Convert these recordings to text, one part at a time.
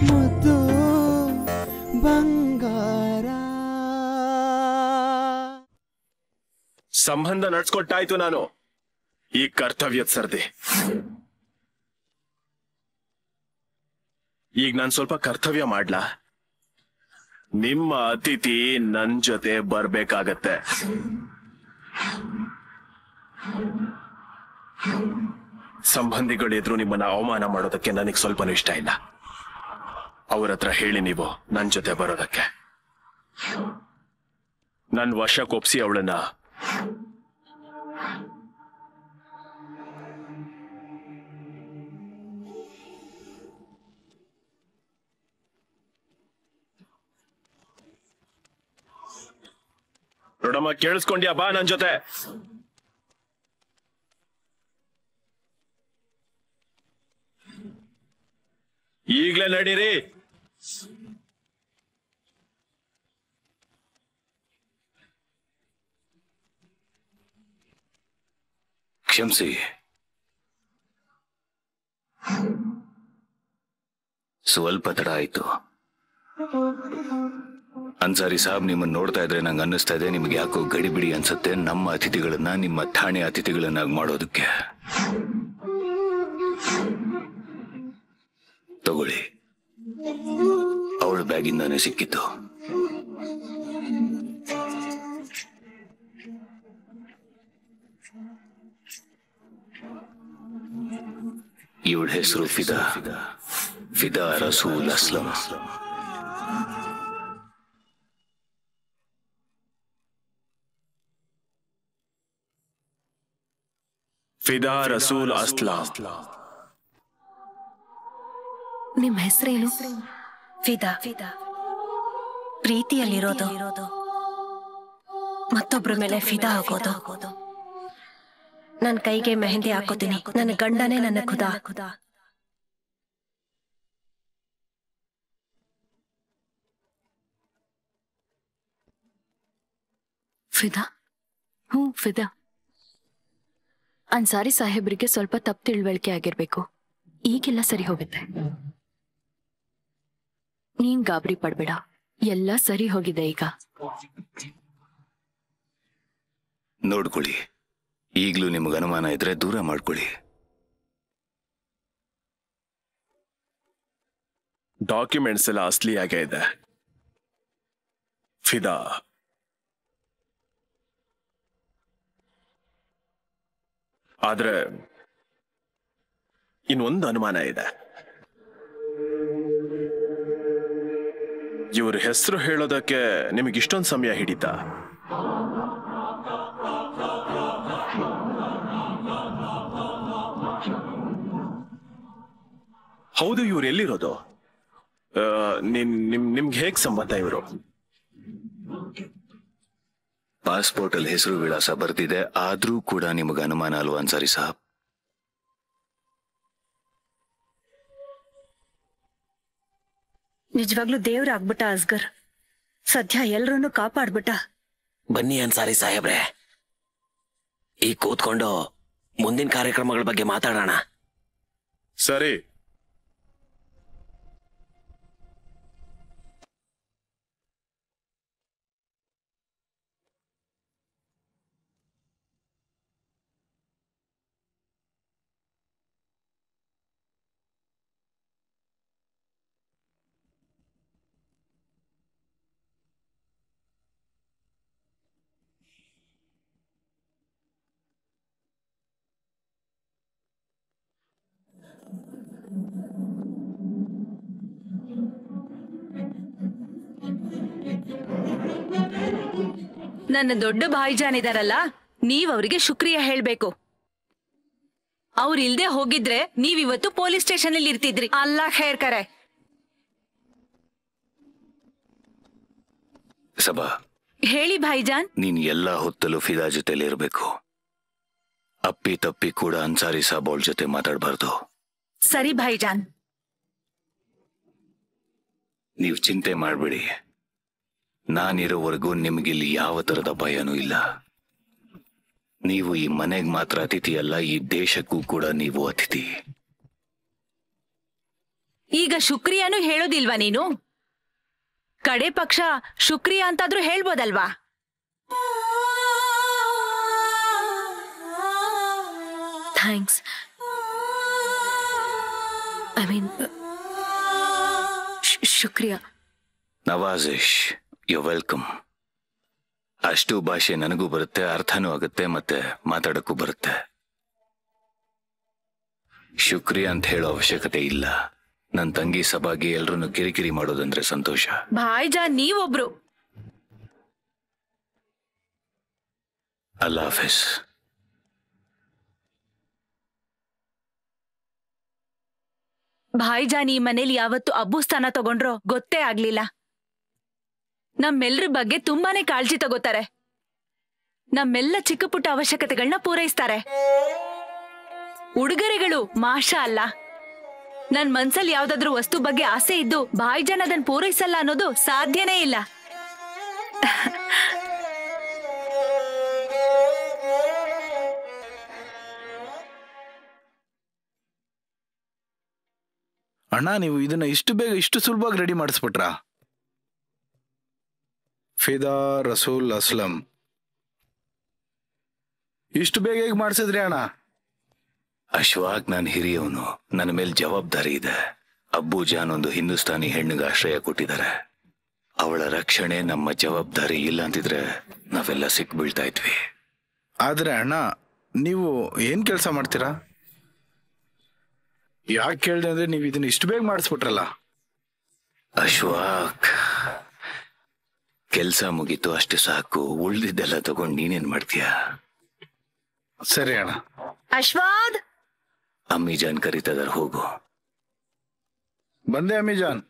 ಮುದ್ದು ಬಂಗಾರ ಸಂಬಂಧ ನಡ್ಸ್ಕೊಟ್ಟಾಯ್ತು ನಾನು ಈ ಕರ್ತವ್ಯದ ಸರ್ದಿ ಈಗ ನಾನು ಸ್ವಲ್ಪ ಕರ್ತವ್ಯ ಮಾಡ್ಲಾ ನಿಮ್ಮ ಅತಿಥಿ ನನ್ ಜೊತೆ ಬರ್ಬೇಕಾಗತ್ತೆ ಸಂಬಂಧಿಗಳ ಎದುರು ನಿಮ್ಮನ್ನ ಅವಮಾನ ಮಾಡೋದಕ್ಕೆ ನನಗೆ ಸ್ವಲ್ಪನೂ ಇಷ್ಟ ಇಲ್ಲ ಅವ್ರ ಹತ್ರ ಹೇಳಿ ನೀವು ನನ್ ಜೊತೆ ಬರೋದಕ್ಕೆ ನನ್ ವಶಕ್ಕೆ ಒಪ್ಸಿ ಅವಳನ್ನ ನೋಡಮ್ಮ ಕೇಳಿಸ್ಕೊಂಡ್ಯಾ ಬಾ ನನ್ ಜೊತೆ ಈಗ್ಲೇ ನಡೀರಿ ಕ್ಷಮಿಸಿ ಸ್ವಲ್ಪ ತಡ ಆಯ್ತು ಅನ್ಸಾರಿ ಸಾಬ್ ನಿಮ್ಮನ್ನ ನೋಡ್ತಾ ಇದ್ರೆ ನಂಗೆ ಅನ್ನಿಸ್ತಾ ಇದೆ ನಿಮ್ಗೆ ಯಾಕೋ ಗಡಿಬಿಡಿ ಅನ್ಸುತ್ತೆ ನಮ್ಮ ಅತಿಥಿಗಳನ್ನ ನಿಮ್ಮ ಠಾಣೆ ಅತಿಥಿಗಳನ್ನಾಗಿ ಮಾಡೋದಕ್ಕೆ ತಗೊಳ್ಳಿ ಅವಳ ಬ್ಯಾಗಿಂದಾನೇ ಸಿಕ್ಕಿತ್ತು ಇವಳ ಹೆಸರು ಫಿದಾ ಫಿದಾ ರಸೂಲ್ ಅಸ್ಲಂ ಫಿದಾ ರಸೂಲ್ ಅಸ್ಲಾಂ ನಿಮ್ ಹೆಸರೇನು ಫಿದಾ ಪ್ರೀತಿಯಲ್ಲಿರೋದು ಮತ್ತೊಬ್ರ ಮೇಲೆ ಫಿದಾ ಆಗೋದು ನನ್ ಕೈಗೆ ಮೆಹಂದಿ ಹಾಕೋತೀನಿ ನನ್ನ ಗಂಡನೇ ನನ್ನ ಖುದಾ ಫಿದಾ ಹ್ಞೂ ಫಿದಾ ಅನ್ಸಾರಿ ಸಾಹೇಬ್ರಿಗೆ ಸ್ವಲ್ಪ ತಪ್ಪು ತಿಳುವಳಿಕೆ ಆಗಿರ್ಬೇಕು ಈಗೆಲ್ಲ ಸರಿ ಹೋಗುತ್ತೆ ನೀನ್ ಗಾಬರಿ ಪಡ್ಬೇಡ ಎಲ್ಲ ಸರಿ ಹೋಗಿದೆ ಈಗ ನೋಡ್ಕೊಳ್ಳಿ ಈಗ್ಲೂ ನಿಮ್ಗೆ ಅನುಮಾನ ಇದ್ರೆ ದೂರ ಮಾಡ್ಕೊಳ್ಳಿ ಡಾಕ್ಯುಮೆಂಟ್ಸ್ ಎಲ್ಲ ಅಸ್ಲಿಯಾಗೇ ಇದೆ ಫಿದಾ ಆದ್ರೆ ಇನ್ನೊಂದು ಅನುಮಾನ ಇದೆ ಇವ್ರ ಹೆಸರು ಹೇಳೋದಕ್ಕೆ ನಿಮಗೆ ಇಷ್ಟೊಂದು ಸಮಯ ಹಿಡಿತಾ ಹೌದು ಇವ್ರು ಎಲ್ಲಿರೋದು ಆ, ನಿಮ್ ನಿಮ್ ನಿಮ್ಗೆ ಹೇಗ್ ಸಂಬಂಧ ಇವರು ಪಾಸ್ಪೋರ್ಟ್ ಅಲ್ಲಿ ಹೆಸರು ವಿಳಾಸ ಬರ್ತಿದೆ ಆದ್ರೂ ಕೂಡ ನಿಮಗೆ ಅನುಮಾನ ಅಲ್ವಾ ಅನ್ಸಾರಿ ಸಾಬ್ ನಿಜವಾಗ್ಲೂ ದೇವ್ರ ಆಗ್ಬಿಟ್ಟ ಅಸ್ಗರ್ ಸದ್ಯ ಎಲ್ರನ್ನೂ ಕಾಪಾಡ್ಬಿಟ್ಟ ಬನ್ನಿ ಅನ್ಸಾರಿ ಸಾಹೇಬ್ರೆ ಈಗ ಕೂತ್ಕೊಂಡು ಮುಂದಿನ ಕಾರ್ಯಕ್ರಮಗಳ ಬಗ್ಗೆ ಮಾತಾಡೋಣ ಸರಿ ನನ್ನ ದೊಡ್ಡ ಭಾಯಿಜಾನ್ ಇದಾರಲ್ಲ ನೀವ್ ಅವರಿಗೆ ಶುಕ್ರಿಯ ಹೇಳ್ಬೇಕು ಅವ್ರ ಇಲ್ದೆ ಹೋಗಿದ್ರೆ ನೀವ್ ಇವತ್ತು ಪೊಲೀಸ್ ಸ್ಟೇಷನ್ ಅಲ್ಲಿ ಇರ್ತಿದ್ರಿ ಅಲ್ಲ ಹೇಳ್ಕರೆ ಸಭಾ ಹೇಳಿ ಭಾಯಿಜಾನ್ ನೀನ್ ಎಲ್ಲಾ ಹೊತ್ತಲ್ಲೂ ಫಿದಾ ಜೊತೆಲಿ ಇರಬೇಕು ಅಪ್ಪಿ ತಪ್ಪಿ ಕೂಡ ಅನ್ಸಾರಿ ಸಾಬ್ ಅವಳ ಜೊತೆ ಮಾತಾಡಬಾರ್ದು ಸರಿ ಭಾಯಿಜಾನ್ ನೀವು ಚಿಂತೆ ಮಾಡಬೇಡಿ ನಾನಿರೋವರೆಗೂ ನಿಮಗಿಲ್ಲಿ ಯಾವ ತರದ ಭಯನೂ ಇಲ್ಲ ನೀವು ಈ ಮನೆಗೆ ಮಾತ್ರ ಅತಿಥಿ ಅಲ್ಲ ಈ ದೇಶಕ್ಕೂ ಕೂಡ ನೀವು ಅತಿಥಿ ಈಗ ಈಗ ಶುಕ್ರಿಯಾನು ಹೇಳೋದಿಲ್ವಾ ನೀನು ಕಡೆ ಪಕ್ಷ ಶುಕ್ರಿಯಾ ಅಂತಾದ್ರೂ ಹೇಳ್ಬೋದಲ್ವಾ ಥ್ಯಾಂಕ್ಸ್ ಐ ಮೀನ್ ಶುಕ್ರಿಯಾ ನವಾಜಿಶ್ ಯು ವೆಲ್ಕಮ್ ಅಷ್ಟು ಭಾಷೆ ನನಗೂ ಬರುತ್ತೆ ಅರ್ಥನೂ ಆಗುತ್ತೆ ಮತ್ತೆ ಮಾತಾಡಕ್ಕೂ ಬರುತ್ತೆ ಶುಕ್ರಿಯಾ ಅಂತ ಹೇಳೋ ಅವಶ್ಯಕತೆ ಇಲ್ಲ ನನ್ನ ತಂಗಿ ಸಭಾಗಿ ಎಲ್ರನ್ನು ಕಿರಿಕಿರಿ ಮಾಡೋದಂದ್ರೆ ಸಂತೋಷ ಭಾಯ್ಜಾನ್ ನೀವೊಬ್ರು ಅಲ್ಲ ಹಾಫೀಸ್ ಭಾಯ್ಜಾನ್ ಈ ಮನೇಲಿ ಯಾವತ್ತು ಅಬ್ಬು ಸ್ಥಾನ ತಗೊಂಡ್ರೋ ಗೊತ್ತೇ ಆಗ್ಲಿಲ್ಲ ನಮ್ಮೆಲ್ರ ಬಗ್ಗೆ ತುಂಬಾನೇ ಕಾಳಜಿ ತಗೋತಾರೆ ನಮ್ಮೆಲ್ಲ ಚಿಕ್ಕ ಪುಟ್ಟ ಅವಶ್ಯಕತೆಗಳನ್ನ ಪೂರೈಸ್ತಾರೆ ಉಡುಗೊರೆಗಳು ಮಾಷಾ ಅಲ್ಲ ನನ್ ಮನ್ಸಲ್ಲಿ ಯಾವ್ದಾದ್ರೂ ವಸ್ತು ಬಗ್ಗೆ ಆಸೆ ಇದ್ದು ಭಾಯ್ಜಾನ್ ಅದನ್ ಪೂರೈಸಲ್ಲ ಅನ್ನೋದು ಸಾಧ್ಯನೇ ಇಲ್ಲ ಅಣ್ಣ ನೀವು ಇದನ್ನ ಇಷ್ಟು ಬೇಗ ಇಷ್ಟು ಸುಲಭವಾಗಿ ರೆಡಿ ಮಾಡಿಸ್ಬಿಟ್ರಾ ಫಿದಾ ರಸೂಲ್ ಅಸ್ಲಂ ಇಷ್ಟು ಬೇಗ ಹೇಗೆ ಮಾಡಿಸಿದ್ರಿ ಅಣ್ಣ ಅಶ್ವಾಕ್ ನಾನು ಹಿರಿಯವನು ನನ್ನ ಮೇಲೆ ಜವಾಬ್ದಾರಿ ಇದೆ ಅಬ್ಬು ಜಾನ್ ಒಂದು ಹಿಂದೂಸ್ತಾನಿ ಹೆಣ್ಣಿಗೆ ಆಶ್ರಯ ಕೊಟ್ಟಿದ್ದಾರೆ ಅವಳ ರಕ್ಷಣೆ ನಮ್ಮ ಜವಾಬ್ದಾರಿ ಇಲ್ಲ ಅಂತಿದ್ರೆ ನಾವೆಲ್ಲ ಸಿಕ್ ಬೀಳ್ತಾ ಇದ್ವಿ ಆದ್ರೆ ಅಣ್ಣ ನೀವು ಏನ್ ಕೆಲಸ ಮಾಡ್ತೀರಾ ಯಾಕೆ ಕೇಳಿದೆ ಅಂದ್ರೆ ನೀವು ಇದನ್ನ ಇಷ್ಟು ಬೇಗ ಮಾಡಿಸ್ಬಿಟ್ರಲ್ಲ ಅಶ್ವಾಕ್ ಕೆಲ್ಸ ಮುಗೀತು ಅಷ್ಟು ಸಾಕು ಉಳ್ದಿದ್ದೆಲ್ಲ ತಗೊಂಡು ನೀನೇನ್ ಮಾಡ್ತೀಯ ಸರಿ ಅಣ್ಣ ಅಶ್ವಾದ್ ಅಮ್ಮಿ ಜಾನ್ ಕರೀತದಾರ ಹೋಗು ಬಂದೆ ಅಮಿಜಾನ್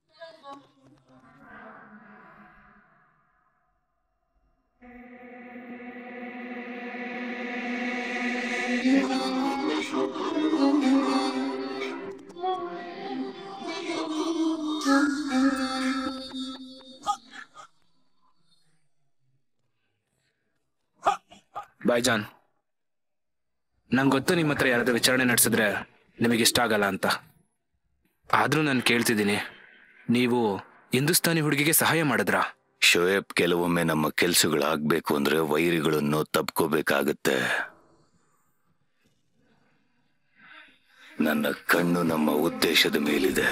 ಬಾಯ್ಜಾನ್ ನಂಗೆ ಗೊತ್ತು ನಿಮ್ಮ ಹತ್ರ ಯಾರಾದ್ರೂ ವಿಚಾರಣೆ ನಡೆಸಿದ್ರೆ ನಿಮಗೆ ಇಷ್ಟ ಆಗಲ್ಲ ಅಂತ ಆದ್ರೂ ನಾನು ಕೇಳ್ತಿದ್ದೀನಿ ನೀವು ಹಿಂದೂಸ್ತಾನಿ ಹುಡುಗಿಗೆ ಸಹಾಯ ಮಾಡಿದ್ರಾ ಶೋಯಬ್ ಕೆಲವೊಮ್ಮೆ ನಮ್ಮ ಕೆಲ್ಸಗಳಾಗ್ಬೇಕು ಅಂದ್ರೆ ವೈರಿಗಳನ್ನು ತಪ್ಕೋಬೇಕಾಗತ್ತೆ ನನ್ನ ಕಣ್ಣು ನಮ್ಮ ಉದ್ದೇಶದ ಮೇಲಿದೆ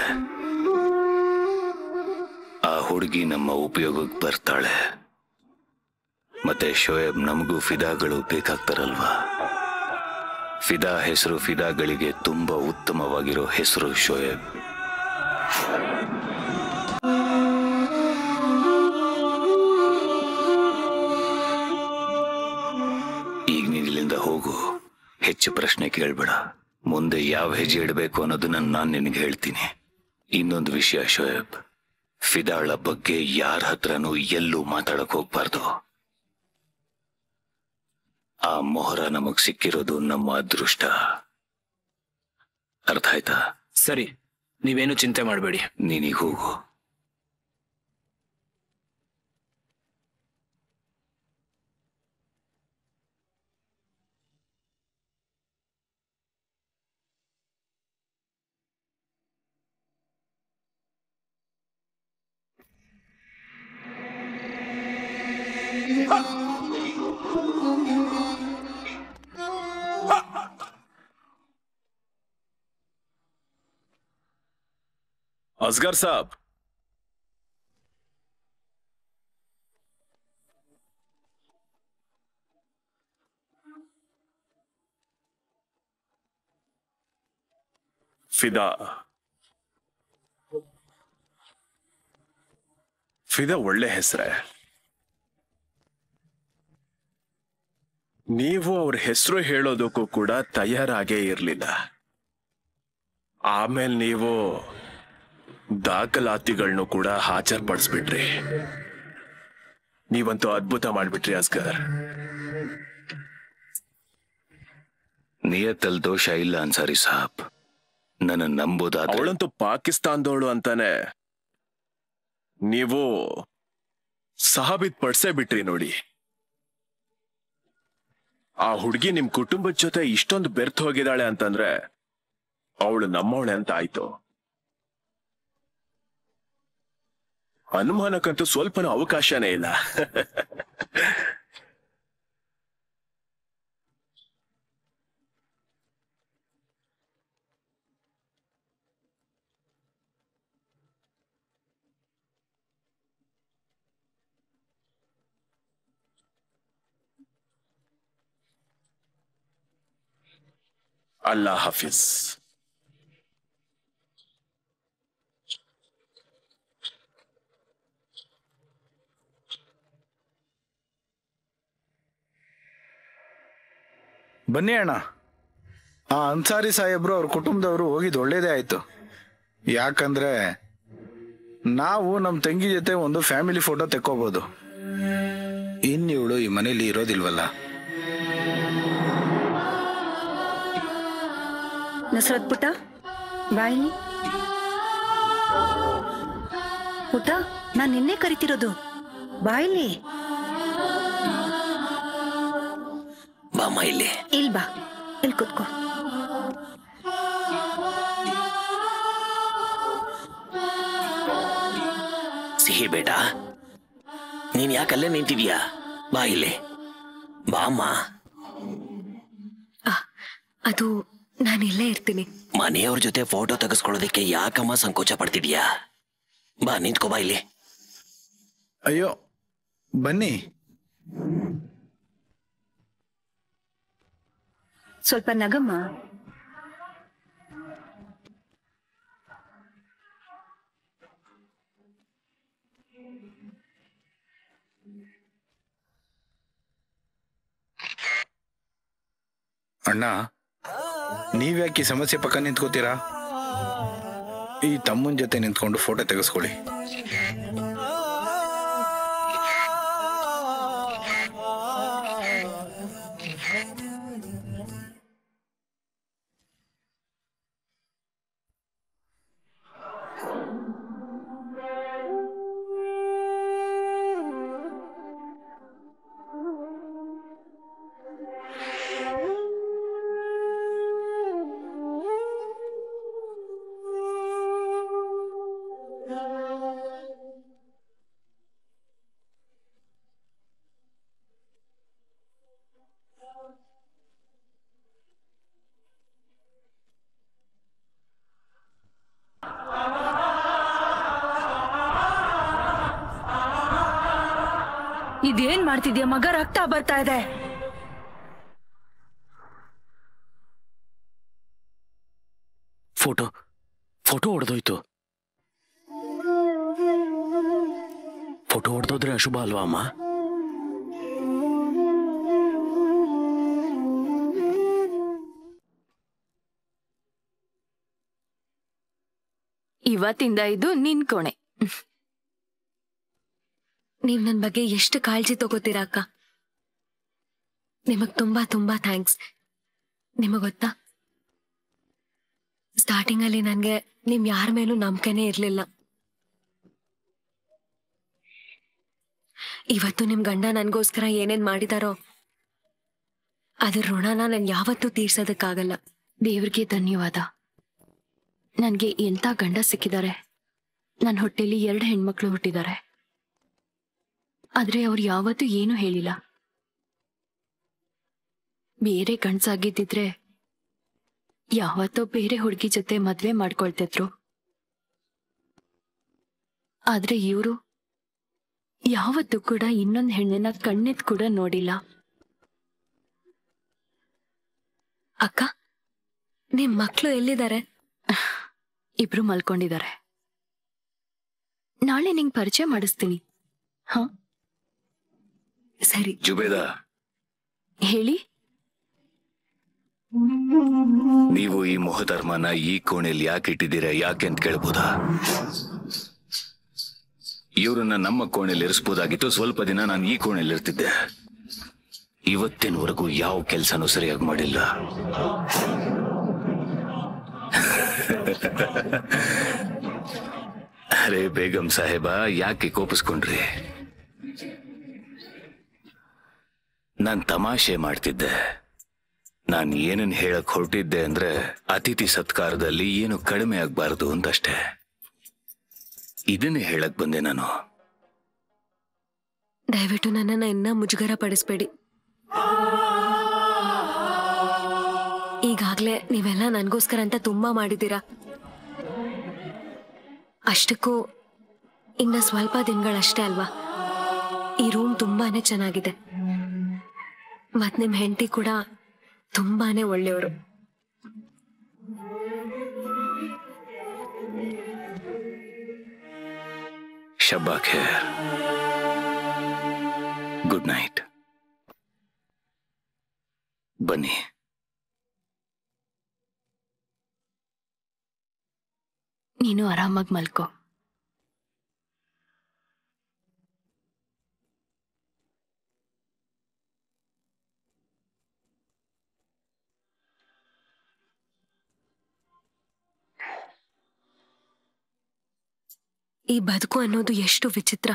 ಆ ಹುಡುಗಿ ನಮ್ಮ ಉಪಯೋಗಕ್ಕೆ ಬರ್ತಾಳೆ ಮತ್ತೆ ಶೋಯಬ್ ನಮಗೂ ಫಿದಾಗಳು ಬೇಕಾಗ್ತಾರಲ್ವಾ ಫಿದಾ ಹೆಸರು ಫಿದಾಗಳಿಗೆ ತುಂಬಾ ಉತ್ತಮವಾಗಿರೋ ಹೆಸರು ಶೋಯಬ್ ಈಗ ನೀನ್ ಇಲ್ಲಿಂದ ಹೋಗು ಹೆಚ್ಚು ಪ್ರಶ್ನೆ ಕೇಳ್ಬೇಡ ಮುಂದೆ ಯಾವ ಹೆಜ್ಜೆ ಇಡಬೇಕು ಅನ್ನೋದನ್ನ ನಾನು ನಿನಗೆ ಹೇಳ್ತೀನಿ ಇನ್ನೊಂದು ವಿಷಯ ಶೋಯಬ್ ಫಿದಾಳ ಬಗ್ಗೆ ಯಾರ ಹತ್ರನೂ ಎಲ್ಲೂ ಮಾತಾಡಕ್ ಹೋಗ್ಬಾರ್ದು ಆ ಮೊಹರ ನಮಗ್ ಸಿಕ್ಕಿರೋದು ನಮ್ಮ ಅದೃಷ್ಟ ಅರ್ಥ ಆಯ್ತಾ ಸರಿ ನೀವೇನು ಚಿಂತೆ ಮಾಡಬೇಡಿ ನೀನೀಗ ಹೋಗು ಅಸ್ಗರ್ ಸಾಬ್ ಫಿದಾ ಫಿದಾ ಒಳ್ಳೆ ಹೆಸರೇ ನೀವು ಅವ್ರ ಹೆಸರು ಹೇಳೋದಕ್ಕೂ ಕೂಡ ತಯಾರಾಗೇ ಇರಲಿಲ್ಲ ಆಮೇಲೆ ನೀವು ದಾಖಲಾತಿಗಳನ್ನು ಕೂಡ ಹಾಜರ್ಪಡಿಸ್ಬಿಟ್ರಿ ನೀವಂತೂ ಅದ್ಭುತ ಮಾಡ್ಬಿಟ್ರಿ ಅಸ್ಗರ್ ನಿಯತ್ತಲ್ ದೋಷ ಇಲ್ಲ ಅನ್ಸಾರಿ ಸಾಬ್ ನನ್ನ ನಂಬೋದಾದ್ರೆ ಅವಳಂತೂ ಪಾಕಿಸ್ತಾನದವಳು ಅಂತಾನೆ ನೀವು ಸಾಬೀತ್ ಪಡ್ಸೇ ಬಿಟ್ರಿ ನೋಡಿ ಆ ಹುಡುಗಿ ನಿಮ್ ಕುಟುಂಬದ ಜೊತೆ ಇಷ್ಟೊಂದು ಬೆರ್ತು ಹೋಗಿದ್ದಾಳೆ ಅಂತಂದ್ರೆ ಅವಳು ನಮ್ಮವಳೆ ಅಂತ ಆಯ್ತು ಅನುಮಾನಕ್ಕಂತೂ ಸ್ವಲ್ಪನೂ ಅವಕಾಶನೇ ಇಲ್ಲ ಅಲ್ಲಾ ಹಾಫಿಸ್ ಬನ್ನಿ ಅಣ್ಣ ಆ ಅನ್ಸಾರಿ ಸಾಹೇಬ್ರು ಅವ್ರ ಕುಟುಂಬದವರು ಹೋಗಿದ್ದು ಒಳ್ಳೇದೇ ಆಯ್ತು ಯಾಕಂದ್ರೆ ನಾವು ನಮ್ಮ ತಂಗಿ ಜೊತೆ ಒಂದು ಫ್ಯಾಮಿಲಿ ಫೋಟೋ ತೆಕ್ಕೋಬಹುದು ಇನ್ನಿವಳು ಈ ಮನೇಲಿ ಇರೋದಿಲ್ವಲ್ಲ ನಸ್ರತ್ ಪುಟ ಬಾಯಿಲಿ ಪುಟ ನಾನ್ ನಿನ್ನೆ ಕರಿತಿರೋದು ಬಾಯಿಲಿ ಬಾಮ್ಮ ಇಲ್ಲಿ ಇಲ್ ಬಾ ಇಲ್ಲಿ ಕುತ್ಕೋ ಸಿಹಿ ಬೇಟ ನೀನ್ ಯಾಕಲ್ಲೇ ನಿಂತಿದ್ಯಾ ಬಾ ಇಲ್ಲಿ ಬಾಮ್ಮ ಅದು ನಾನು ಇಲ್ಲೇ ಇರ್ತೀನಿ ಮನೆಯವ್ರ ಜೊತೆ ಫೋಟೋ ತೆಗೆಸ್ಕೊಳ್ಳೋದಕ್ಕೆ ಯಾಕಮ್ಮ ಸಂಕೋಚ ಪಡ್ತಿದ್ಯಾ ಬಾ ನಿಂತ್ಕೋ ಬಾ ಇಲ್ಲಿ ಅಯ್ಯೋ ಬನ್ನಿ ಸ್ವಲ್ಪ ನಗಮ್ಮ ಅಣ್ಣ ನೀವ್ಯಾಕೆ ಈ ಸಮಸ್ಯೆ ಪಕ್ಕ ನಿಂತ್ಕೋತೀರಾ ಈ ತಮ್ಮನ ಜೊತೆ ನಿಂತ್ಕೊಂಡು ಫೋಟೋ ತೆಗೆಸ್ಕೊಳ್ಳಿ ಇದೇನ್ ಮಾಡ್ತಿದ್ಯಾ ಮಗ ರಕ್ತ ಬರ್ತಾ ಇದೆ ಫೋಟೋ ಫೋಟೋ ಹೊಡೆದೋಯ್ತು ಫೋಟೋ ಹೊಡೆದೋದ್ರೆ ಅಶುಭ ಅಲ್ವಾ ಅಮ್ಮ ಇವತ್ತಿಂದ ಇದು ನಿನ್ ಕೋಣೆ ನೀವ್ ನನ್ ಬಗ್ಗೆ ಎಷ್ಟು ಕಾಳಜಿ ತಗೋತೀರಾ ಅಕ್ಕ ನಿಮಗ್ ತುಂಬಾ ತುಂಬಾ ಥ್ಯಾಂಕ್ಸ್ ನಿಮಗ್ ಗೊತ್ತಾ ಸ್ಟಾರ್ಟಿಂಗ್ ಅಲ್ಲಿ ನನ್ಗೆ ನಿಮ್ ಯಾರ ಮೇಲೂ ನಂಬಿಕೆನೇ ಇರ್ಲಿಲ್ಲ ಇವತ್ತು ನಿಮ್ ಗಂಡ ನನ್ಗೋಸ್ಕರ ಏನೇನ್ ಮಾಡಿದಾರೋ ಅದ್ರ ಋಣನ ನನ್ ಯಾವತ್ತೂ ತೀರ್ಸೋದಕ್ಕಾಗಲ್ಲ ದೇವ್ರಿಗೆ ಧನ್ಯವಾದ ನನ್ಗೆ ಎಂತ ಗಂಡ ಸಿಕ್ಕಿದ್ದಾರೆ ನನ್ನ ಹೊಟ್ಟೆಲಿ ಎರಡು ಹೆಣ್ಮಕ್ಳು ಹುಟ್ಟಿದ್ದಾರೆ ಆದ್ರೆ ಅವ್ರು ಯಾವತ್ತೂ ಏನೂ ಹೇಳಿಲ್ಲ ಬೇರೆ ಗಂಡ್ಸಾಗಿದ್ದಿದ್ರೆ ಯಾವತ್ತೋ ಬೇರೆ ಹುಡುಗಿ ಜೊತೆ ಮದ್ವೆ ಮಾಡ್ಕೊಳ್ತಿದ್ರು ಆದ್ರೆ ಇವರು ಯಾವತ್ತೂ ಕೂಡ ಇನ್ನೊಂದ್ ಹೆಣ್ಣಿನ ಕಣ್ಣೆತ್ ಕೂಡ ನೋಡಿಲ್ಲ ಅಕ್ಕ ನಿಮ್ ಮಕ್ಳು ಎಲ್ಲಿದ್ದಾರೆ ಇಬ್ರು ಮಲ್ಕೊಂಡಿದ್ದಾರೆ ನಾಳೆ ನಿಂಗ್ ಪರಿಚಯ ಮಾಡಿಸ್ತೀನಿ ಹ ಸರಿ ಜುಬೇದ ಹೇಳಿ ನೀವು ಈ ಮೊಹಧರ್ಮನ ಈ ಕೋಣೆಯಲ್ಲಿ ಯಾಕೆ ಇಟ್ಟಿದ್ದೀರಾ ಯಾಕೆ ಅಂತ ಕೇಳ್ಬೋದಾ ಇವ್ರನ್ನ ನಮ್ಮ ಕೋಣೆಯಲ್ಲಿ ಇರಿಸ್ಬೋದಾಗಿತ್ತು ಸ್ವಲ್ಪ ದಿನ ನಾನು ಈ ಕೋಣೆಯಲ್ಲಿ ಇರ್ತಿದ್ದೆ ಇವತ್ತಿನವರೆಗೂ ಯಾವ ಕೆಲಸನೂ ಸರಿಯಾಗಿ ಮಾಡಿಲ್ಲ ಅರೆ ಬೇಗಂ ಸಾಹೇಬ ಯಾಕೆ ಕೋಪಿಸ್ಕೊಂಡ್ರಿ ನಾನ್ ತಮಾಷೆ ಮಾಡ್ತಿದ್ದೆ ನಾನ್ ಏನನ್ ಹೇಳಕ್ ಹೊರಟಿದ್ದೆ ಅಂದ್ರೆ ಅತಿಥಿ ಸತ್ಕಾರದಲ್ಲಿ ಏನು ಕಡಿಮೆ ಆಗ್ಬಾರ್ದು ಅಂತಷ್ಟೇ ಇದನ್ನೇ ಹೇಳಕ್ ಬಂದೆ ನಾನು ದಯವಿಟ್ಟು ನನ್ನನ್ನ ಇನ್ನ ಮುಜುಗರ ಪಡಿಸ್ಬೇಡಿ ಈಗಾಗ್ಲೇ ನೀವೆಲ್ಲ ನನಗೋಸ್ಕರ ಅಂತ ತುಂಬಾ ಮಾಡಿದ್ದೀರಾ ಅಷ್ಟಕ್ಕೂ ಇನ್ನ ಸ್ವಲ್ಪ ದಿನಗಳಷ್ಟೇ ಅಲ್ವಾ ಈ ರೂಮ್ ತುಂಬಾನೇ ಚೆನ್ನಾಗಿದೆ ಮತ್ ನಿಮ್ ಹೆಂಡತಿ ಕೂಡ ತುಂಬಾನೇ ಒಳ್ಳೆಯವರು ಶಬ್ಬಾ ಖೇರ್ ಗುಡ್ ನೈಟ್ ಬನ್ನಿ ನೀನು ಆರಾಮಾಗಿ ಮಲ್ಕೋ ಈ ಬದುಕು ಅನ್ನೋದು ಎಷ್ಟು ವಿಚಿತ್ರ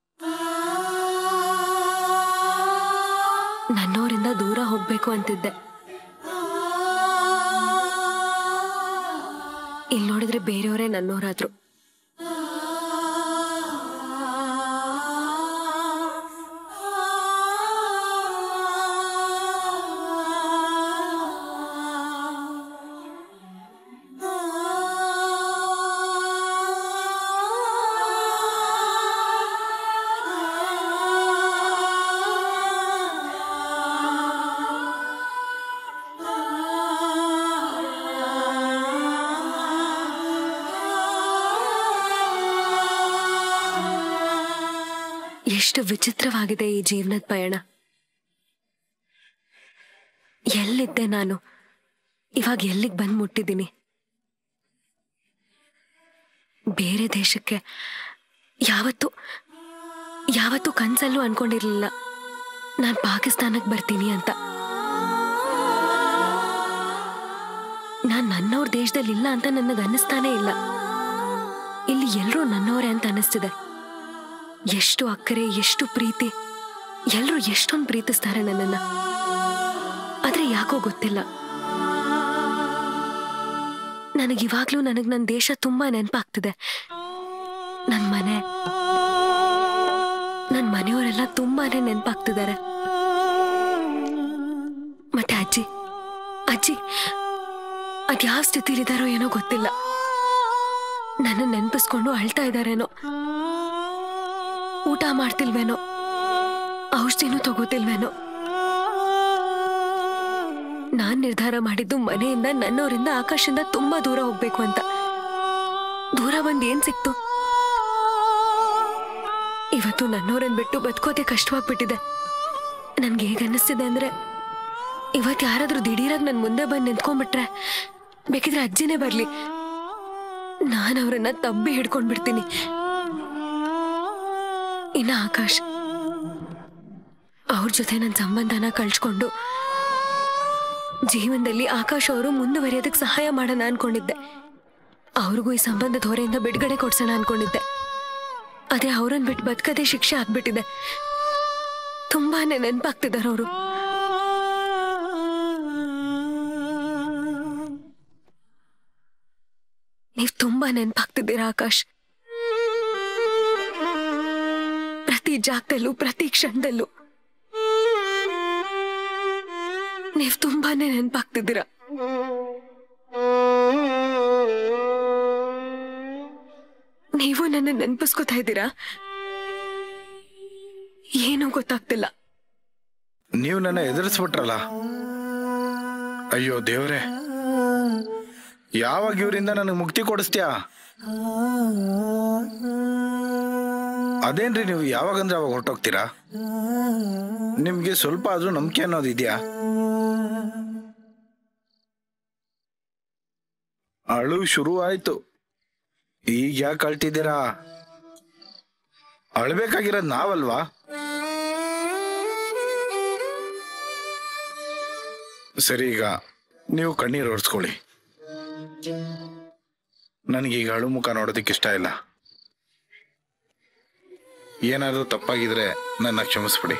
ನನ್ನೋರಿಂದ ದೂರ ಹೋಗ್ಬೇಕು ಅಂತಿದ್ದೆ ಇಲ್ಲಿ ನೋಡಿದ್ರೆ ಬೇರೆಯವರೇ ನನ್ನೋರಾದ್ರು ಎಷ್ಟು ವಿಚಿತ್ರವಾಗಿದೆ ಈ ಜೀವನದ ಪಯಣ ಎಲ್ಲಿದ್ದೆ ನಾನು ಇವಾಗ ಎಲ್ಲಿಗೆ ಬಂದು ಮುಟ್ಟಿದ್ದೀನಿ ಬೇರೆ ದೇಶಕ್ಕೆ ಯಾವತ್ತು ಯಾವತ್ತೂ ಕನ್ಸಲ್ಲೂ ಅನ್ಕೊಂಡಿರ್ಲಿಲ್ಲ ನಾನು ಪಾಕಿಸ್ತಾನಕ್ಕೆ ಬರ್ತೀನಿ ಅಂತ ನಾನು ನನ್ನವ್ರ ದೇಶದಲ್ಲಿ ಇಲ್ಲ ಅಂತ ನನಗೆ ಅನ್ನಿಸ್ತಾನೇ ಇಲ್ಲ ಇಲ್ಲಿ ಎಲ್ಲರೂ ನನ್ನವರೇ ಅಂತ ಅನ್ನಿಸ್ತಿದೆ ಎಷ್ಟು ಅಕ್ಕರೆ ಎಷ್ಟು ಪ್ರೀತಿ ಎಲ್ಲರೂ ಎಷ್ಟೊಂದು ಪ್ರೀತಿಸ್ತಾರೆ ನನ್ನನ್ನ ಆದ್ರೆ ಯಾಕೋ ಗೊತ್ತಿಲ್ಲ ನನಗಿವಾಗ್ಲೂ ನನಗ್ ನನ್ನ ದೇಶ ತುಂಬಾ ನೆನಪಾಗ್ತಿದೆ ನನ್ ಮನೆ ನನ್ ಮನೆಯವರೆಲ್ಲ ತುಂಬಾನೇ ನೆನಪಾಗ್ತಿದ್ದಾರೆ ಮತ್ತೆ ಅಜ್ಜಿ ಅಜ್ಜಿ ಅದ್ಯಾವ ಸ್ಥಿತಿಲಿದಾರೋ ಏನೋ ಗೊತ್ತಿಲ್ಲ ನನ್ನ ನೆನ್ಪಿಸ್ಕೊಂಡು ಅಳ್ತಾ ಇದಾರೇನೋ ಊಟ ಮಾಡ್ತಿಲ್ವೇನೋ ಔಷಧಿನೂ ತಗೋತಿಲ್ವೇನೋ ನಾನ್ ನಿರ್ಧಾರ ಮಾಡಿದ್ದು ಮನೆಯಿಂದ ನನ್ನವರಿಂದ ಆಕಾಶದಿಂದ ತುಂಬಾ ದೂರ ಹೋಗ್ಬೇಕು ಅಂತ ದೂರ ಬಂದ್ ಏನ್ ಸಿಕ್ತು ಇವತ್ತು ನನ್ನವರನ್ನ ಬಿಟ್ಟು ಬದುಕೋದೆ ಕಷ್ಟವಾಗ್ಬಿಟ್ಟಿದೆ ನನ್ಗೆ ಹೇಗೆ ಅನ್ನಿಸ್ತಿದೆ ಅಂದ್ರೆ ಇವತ್ತು ಯಾರಾದ್ರೂ ದಿಢೀರಾಗಿ ನನ್ ಮುಂದೆ ಬಂದು ನಿಂತ್ಕೊಂಡ್ಬಿಟ್ರೆ ಬೇಕಿದ್ರೆ ಅಜ್ಜಿನೇ ಬರ್ಲಿ ನಾನು ಅವ್ರನ್ನ ತಬ್ಬಿ ಹಿಡ್ಕೊಂಡ್ಬಿಡ್ತೀನಿ ಇನ್ನ ಆಕಾಶ್ ಅವ್ರ ಜೊತೆ ನನ್ನ ಸಂಬಂಧನ ಕಳ್ಸ್ಕೊಂಡು ಜೀವನದಲ್ಲಿ ಆಕಾಶ್ ಅವರು ಮುಂದುವರಿಯೋದಕ್ಕೆ ಸಹಾಯ ಮಾಡೋಣ ಅನ್ಕೊಂಡಿದ್ದೆ ಅವ್ರಿಗೂ ಈ ಸಂಬಂಧದ ಹೊರೆಯಿಂದ ಬಿಡುಗಡೆ ಕೊಡ್ಸೋಣ ಅನ್ಕೊಂಡಿದ್ದೆ ಆದ್ರೆ ಅವ್ರನ್ನ ಬಿಟ್ಟು ಬದುಕದೇ ಶಿಕ್ಷೆ ಆಗ್ಬಿಟ್ಟಿದೆ ತುಂಬಾನೇ ನೆನಪಾಗ್ತಿದ್ದಾರೆ ಅವರು ನೀವ್ ತುಂಬಾ ನೆನಪಾಗ್ತಿದ್ದೀರಾ ಆಕಾಶ್ ಪ್ರತಿ ಜಾಗದಲ್ಲೂ ಪ್ರತಿ ಕ್ಷಣದಲ್ಲೂ ನೀವ್ ತುಂಬಾನೇ ನೆನಪಾಗ್ತಿದ್ದೀರಾ ನೀವು ನನ್ನ ನೆನಪಿಸ್ಕೊತಾ ಇದ್ದೀರಾ ಏನೂ ಗೊತ್ತಾಗ್ತಿಲ್ಲ ನೀವು ನನ್ನ ಎದುರಿಸ್ಬಿಟ್ರಲ್ಲ ಅಯ್ಯೋ ದೇವ್ರೆ ಯಾವಾಗ ಇವರಿಂದ ನನಗೆ ಮುಕ್ತಿ ಕೊಡಿಸ್ತೀಯಾ ಅದೇನ್ರಿ ನೀವು ಯಾವಾಗಂದ್ರೆ ಅವಾಗ ಹೊರಟೋಗ್ತೀರಾ ನಿಮ್ಗೆ ಸ್ವಲ್ಪ ಆದ್ರೂ ನಂಬಿಕೆ ಅನ್ನೋದು ಇದೆಯಾ ಅಳು ಶುರು ಆಯ್ತು ಈಗ ಯಾಕೆ ಅಳ್ತಿದ್ದೀರಾ ಅಳ್ಬೇಕಾಗಿರೋದು ನಾವಲ್ವಾ ಸರಿ ಈಗ ನೀವು ಕಣ್ಣೀರು ಒರೆಸ್ಕೊಳ್ಳಿ ನನಗೀಗ ಅಳು ಮುಖ ನೋಡೋದಕ್ಕೆ ಇಷ್ಟ ಇಲ್ಲ ಏನಾದರೂ ತಪ್ಪಾಗಿದ್ರೆ ನನ್ನ ಕ್ಷಮಿಸ್ಬಿಡಿ